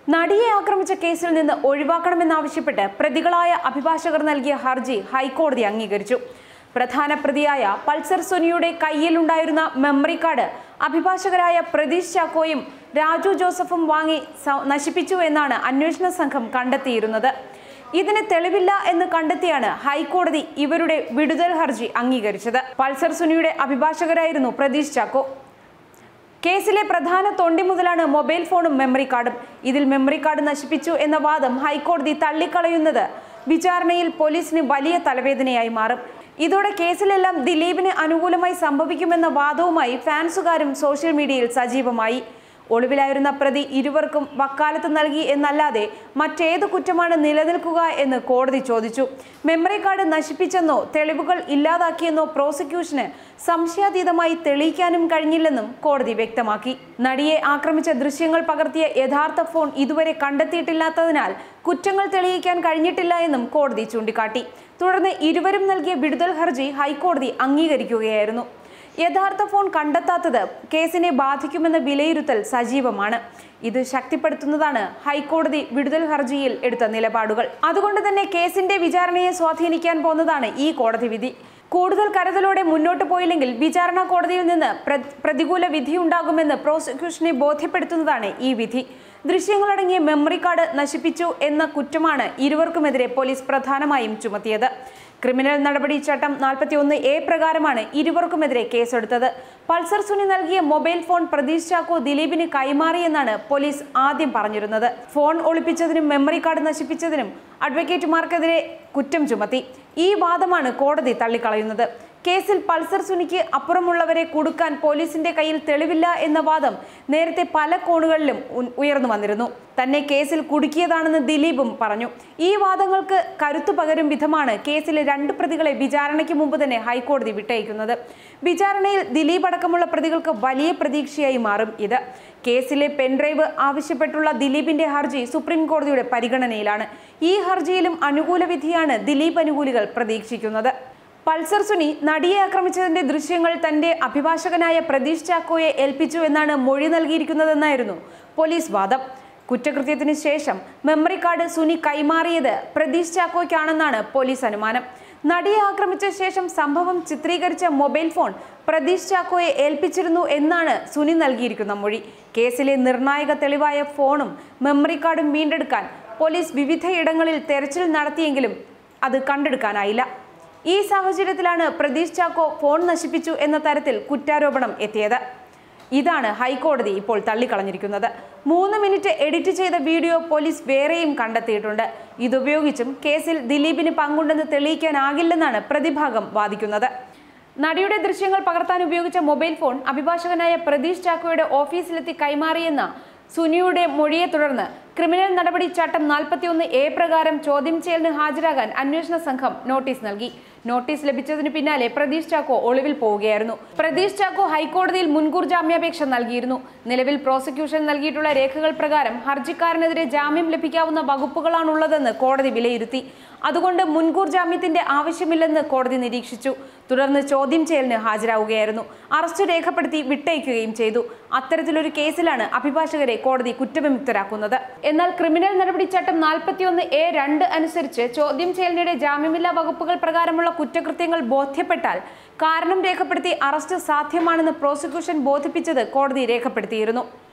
നടിയെ ആക്രമിച്ച കേസിൽ നിന്ന് ഒഴിവാക്കണമെന്നാവശ്യപ്പെട്ട് പ്രതികളായ അഭിഭാഷകർ നൽകിയ ഹർജി ഹൈക്കോടതി അംഗീകരിച്ചു പ്രധാന പ്രതിയായ പൾസർ സുനിയുടെ കയ്യിലുണ്ടായിരുന്ന മെമ്മറി കാർഡ് അഭിഭാഷകരായ പ്രതീഷ് ചാക്കോയും രാജു ജോസഫും വാങ്ങി സ- നശിപ്പിച്ചു എന്നാണ് അന്വേഷണ സംഘം കണ്ടെത്തിയിരുന്നത് ഇതിന് തെളിവില്ല എന്ന് കണ്ടെത്തിയാണ് ഹൈക്കോടതി ഇവരുടെ വിടുതൽ ഹർജി അംഗീകരിച്ചത് പൾസർ സുനിയുടെ അഭിഭാഷകരായിരുന്നു പ്രതീഷ് ചാക്കോ കേസിലെ പ്രധാന തൊണ്ടി മുതലാണ് മൊബൈൽ ഫോണും മെമ്മറി കാർഡും ഇതിൽ മെമ്മറി കാർഡ് നശിപ്പിച്ചു എന്ന വാദം ഹൈക്കോടതി തള്ളിക്കളയുന്നത് വിചാരണയിൽ പോലീസിന് വലിയ തലവേദനയായി മാറും ഇതോടെ കേസിലെല്ലാം ദിലീപിന് അനുകൂലമായി സംഭവിക്കുമെന്ന വാദവുമായി ഫാൻസുകാരും സോഷ്യൽ മീഡിയയിൽ സജീവമായി ഒളിവിലായിരുന്ന പ്രതി ഇരുവർക്കും വക്കാലത്ത് നൽകി എന്നല്ലാതെ മറ്റേത് കുറ്റമാണ് നിലനിൽക്കുക എന്ന് കോടതി ചോദിച്ചു മെമ്മറി കാർഡ് നശിപ്പിച്ചെന്നോ തെളിവുകൾ ഇല്ലാതാക്കിയെന്നോ പ്രോസിക്യൂഷന് സംശയാതീതമായി തെളിയിക്കാനും കഴിഞ്ഞില്ലെന്നും കോടതി വ്യക്തമാക്കി നടിയെ ആക്രമിച്ച ദൃശ്യങ്ങൾ പകർത്തിയ യഥാർത്ഥ ഫോൺ ഇതുവരെ കണ്ടെത്തിയിട്ടില്ലാത്തതിനാൽ കുറ്റങ്ങൾ തെളിയിക്കാൻ കഴിഞ്ഞിട്ടില്ല എന്നും കോടതി ചൂണ്ടിക്കാട്ടി തുടർന്ന് ഇരുവരും നൽകിയ വിടുതൽ ഹർജി ഹൈക്കോടതി അംഗീകരിക്കുകയായിരുന്നു യഥാർത്ഥ ഫോൺ കണ്ടെത്താത്തത് കേസിനെ ബാധിക്കുമെന്ന വിലയിരുത്തൽ സജീവമാണ് ഇത് ശക്തിപ്പെടുത്തുന്നതാണ് ഹൈക്കോടതി വിടുതൽ ഹർജിയിൽ എടുത്ത നിലപാടുകൾ അതുകൊണ്ട് തന്നെ കേസിന്റെ വിചാരണയെ സ്വാധീനിക്കാൻ പോകുന്നതാണ് ഈ കോടതി വിധി കൂടുതൽ കരുതലോടെ മുന്നോട്ട് പോയില്ലെങ്കിൽ വിചാരണ കോടതിയിൽ നിന്ന് പ്ര- പ്രതികൂല വിധിയുണ്ടാകുമെന്ന് പ്രോസിക്യൂഷനെ ബോധ്യപ്പെടുത്തുന്നതാണ് ഈ വിധി ദൃശ്യങ്ങളടങ്ങിയ മെമ്മറി കാർഡ് നശിപ്പിച്ചു എന്ന കുറ്റമാണ് ഇരുവർക്കുമെതിരെ പോലീസ് പ്രധാനമായും ചുമത്തിയത് ക്രിമിനൽ നടപടി ചട്ടം നാൽപ്പത്തി ഒന്ന് എ പ്രകാരമാണ് ഇരുവർക്കുമെതിരെ കേസെടുത്തത് പൾസർ സുനി നൽകിയ മൊബൈൽ ഫോൺ പ്രതീഷ് ചാക്കോ ദിലീപിന് കൈമാറിയെന്നാണ് പോലീസ് ആദ്യം പറഞ്ഞിരുന്നത് ഫോൺ ഒളിപ്പിച്ചതിനും മെമ്മറി കാർഡ് നശിപ്പിച്ചതിനും അഡ്വക്കേറ്റുമാർക്കെതിരെ കുറ്റം ചുമത്തി ഈ വാദമാണ് കോടതി തള്ളിക്കളയുന്നത് കേസിൽ പൾസർ സുനിക്ക് അപ്പുറമുള്ളവരെ കൊടുക്കാൻ പോലീസിന്റെ കയ്യിൽ തെളിവില്ല എന്ന വാദം നേരത്തെ പല കോണുകളിലും ഉ- ഉയർന്നു വന്നിരുന്നു തന്നെ കേസിൽ കുടുക്കിയതാണെന്ന് ദിലീപും പറഞ്ഞു ഈ വാദങ്ങൾക്ക് കരുത്തു പകരും വിധമാണ് കേസിലെ രണ്ട് പ്രതികളെ വിചാരണയ്ക്ക് മുമ്പ് തന്നെ ഹൈക്കോടതി വിട്ടയക്കുന്നത് വിചാരണയിൽ ദിലീപ് അടക്കമുള്ള പ്രതികൾക്ക് വലിയ പ്രതീക്ഷയായി മാറും ഇത് കേസിലെ പെൻഡ്രൈവ് ആവശ്യപ്പെട്ടുള്ള ദിലീപിന്റെ ഹർജി സുപ്രീം കോടതിയുടെ പരിഗണനയിലാണ് ഈ ഹർജിയിലും അനുകൂല വിധിയാണ് ദിലീപ് അനുകൂലികൾ പ്രതീക്ഷിക്കുന്നത് പൾസർ സുനി നടിയെ ആക്രമിച്ചതിന്റെ ദൃശ്യങ്ങൾ തന്റെ അഭിഭാഷകനായ പ്രതീഷ് ചാക്കോയെ ഏൽപ്പിച്ചു എന്നാണ് മൊഴി നൽകിയിരിക്കുന്നതെന്നായിരുന്നു പോലീസ് വാദം കുറ്റകൃത്യത്തിന് ശേഷം മെമ്മറി കാർഡ് സുനി കൈമാറിയത് പ്രതീഷ് ചാക്കോയ്ക്കാണെന്നാണ് പോലീസ് അനുമാനം നടിയെ ആക്രമിച്ച ശേഷം സംഭവം ചിത്രീകരിച്ച മൊബൈൽ ഫോൺ പ്രതീഷ് ചാക്കോയെ ഏൽപ്പിച്ചിരുന്നു എന്നാണ് സുനി നൽകിയിരിക്കുന്ന മൊഴി കേസിലെ നിർണായക തെളിവായ ഫോണും മെമ്മറി കാർഡും വീണ്ടെടുക്കാൻ പോലീസ് വിവിധയിടങ്ങളിൽ തെരച്ചിൽ നടത്തിയെങ്കിലും അത് കണ്ടെടുക്കാനായില്ല ഈ സാഹചര്യത്തിലാണ് പ്രതീഷ് ചാക്കോ ഫോൺ നശിപ്പിച്ചു എന്ന തരത്തിൽ കുറ്റാരോപണം എത്തിയത് ഇതാണ് ഹൈക്കോടതി ഇപ്പോൾ തള്ളിക്കളഞ്ഞിരിക്കുന്നത് മൂന്ന് മിനിറ്റ് എഡിറ്റ് ചെയ്ത വീഡിയോ പോലീസ് വേറെയും കണ്ടെത്തിയിട്ടുണ്ട് ഇതുപയോഗിച്ചും കേസിൽ ദിലീപിന് പങ്കുണ്ടെന്ന് തെളിയിക്കാനാകില്ലെന്നാണ് പ്രതിഭാഗം വാദിക്കുന്നത് നടിയുടെ ദൃശ്യങ്ങൾ പകർത്താൻ ഉപയോഗിച്ച മൊബൈൽ ഫോൺ അഭിഭാഷകനായ പ്രതീഷ് ചാക്കോയുടെ ഓഫീസിലെത്തി കൈമാറിയെന്ന സുനിയുടെ മൊഴിയെ തുടർന്ന് ക്രിമിനൽ നടപടി ചട്ടം നാൽപ്പത്തിയൊന്ന് എ പ്രകാരം ചോദ്യം ചെയ്യലിന് ഹാജരാകാൻ അന്വേഷണ സംഘം നോട്ടീസ് നൽകി നോട്ടീസ് ലഭിച്ചതിന് പിന്നാലെ പ്രതീഷ് ചാക്കോ ഒളിവിൽ പോവുകയായിരുന്നു പ്രതീഷ് ചാക്കോ ഹൈക്കോടതിയിൽ മുൻകൂർ ജാമ്യാപേക്ഷ നൽകിയിരുന്നു നിലവിൽ പ്രോസിക്യൂഷൻ നൽകിയിട്ടുള്ള രേഖകൾ പ്രകാരം ഹർജിക്കാരനെതിരെ ജാമ്യം ലഭിക്കാവുന്ന വകുപ്പുകളാണുള്ളതെന്ന് കോടതി വിലയിരുത്തി അതുകൊണ്ട് മുൻകൂർ ജാമ്യത്തിന്റെ ആവശ്യമില്ലെന്ന് കോടതി നിരീക്ഷിച്ചു തുടർന്ന് ചോദ്യം ചെയ്യലിന് ഹാജരാവുകയായിരുന്നു അറസ്റ്റ് രേഖപ്പെടുത്തി വിട്ടയക്കുകയും ചെയ്തു അത്തരത്തിലൊരു കേസിലാണ് അഭിഭാഷകരെ കോടതി കുറ്റവിമുക്തരാക്കുന്നത് എന്നാൽ ക്രിമിനൽ നടപടിച്ചട്ടം നാൽപ്പത്തിയൊന്ന് എ രണ്ട് അനുസരിച്ച് ചോദ്യം ചെയ്യലിനിടെ ജാമ്യമില്ലാ വകുപ്പുകൾ പ്രകാരമുള്ള കുറ്റകൃത്യങ്ങൾ ബോധ്യപ്പെട്ടാൽ കാരണം രേഖപ്പെടുത്തി അറസ്റ്റ് സാധ്യമാണെന്ന് പ്രോസിക്യൂഷൻ ബോധിപ്പിച്ചത് കോടതി രേഖപ്പെടുത്തിയിരുന്നു